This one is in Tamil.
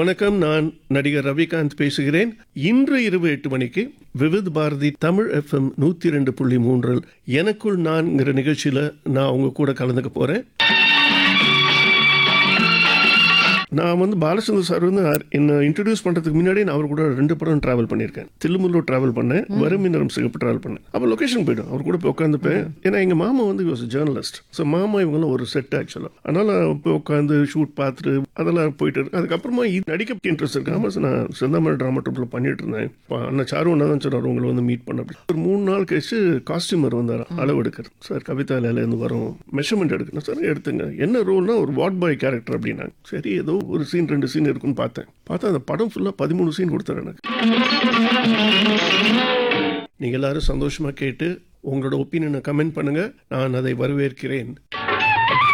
வணக்கம் நான் நடிகர் ரவிகாந்த் பேசுகிறேன் இன்று இரவு எட்டு மணிக்கு விவித் பாரதி தமிழ் எஃப்எம் நூற்றி ரெண்டு புள்ளி மூன்றில் எனக்குள் நான்ங்கிற நிகழ்ச்சியில் நான் உங்க கூட கலந்துக்க போகிறேன் நான் வந்து பாலச்சந்தர் சார் வந்து என்னை இன்ட்ரடியூஸ் பண்ணுறதுக்கு முன்னாடி நான் அவர் கூட ரெண்டு படம் ட்ராவல் பண்ணியிருக்கேன் தில்லுமுல்லூர் ட்ராவல் பண்ணேன் வறுமினரம் சிகப்பு ட்ராவல் பண்ணேன் அப்போ லொக்கேஷன் போய்டும் அவர் கூட போய் உட்காந்துப்பேன் ஏன்னா எங்கள் மாமா வந்து வாஸ் ஜேர்னலிஸ்ட் ஸோ மாமா இவங்கெல்லாம் ஒரு செட் ஆக்சுவலாக அதனால் போய் உட்காந்து ஷூட் பார்த்துட்டு அதெல்லாம் போயிட்டு இருக்கு அதுக்கப்புறமா இது நடிக்க இன்ட்ரெஸ்ட் இருக்கு ஆமாம் சார் நான் செந்தாமரை ட்ராமா ட்ரூப்பில் பண்ணிட்டு இருந்தேன் இப்போ அண்ணன் சாரு ஒன்றா தான் சொன்னார் உங்களை வந்து மீட் பண்ண அப்படி ஒரு மூணு நாள் கழிச்சு காஸ்டியூமர் வந்தார் அளவு எடுக்கிறது சார் கவிதா இருந்து வரும் மெஷர்மெண்ட் எடுக்கணும் சார் எடுத்துங்க என்ன ரோல்னா ஒரு வார்ட் பாய் கேரக்டர் அப்படின்னாங்க சரி ஏதோ ஒரு சீன் ரெண்டு சீன் இருக்குன்னு பார்த்தேன் பார்த்தா அந்த படம் ஃபுல்லாக பதிமூணு சீன் கொடுத்தாரு எனக்கு நீங்கள் எல்லாரும் சந்தோஷமாக கேட்டு உங்களோட ஒப்பீனியனை கமெண்ட் பண்ணுங்க நான் அதை வரவேற்கிறேன்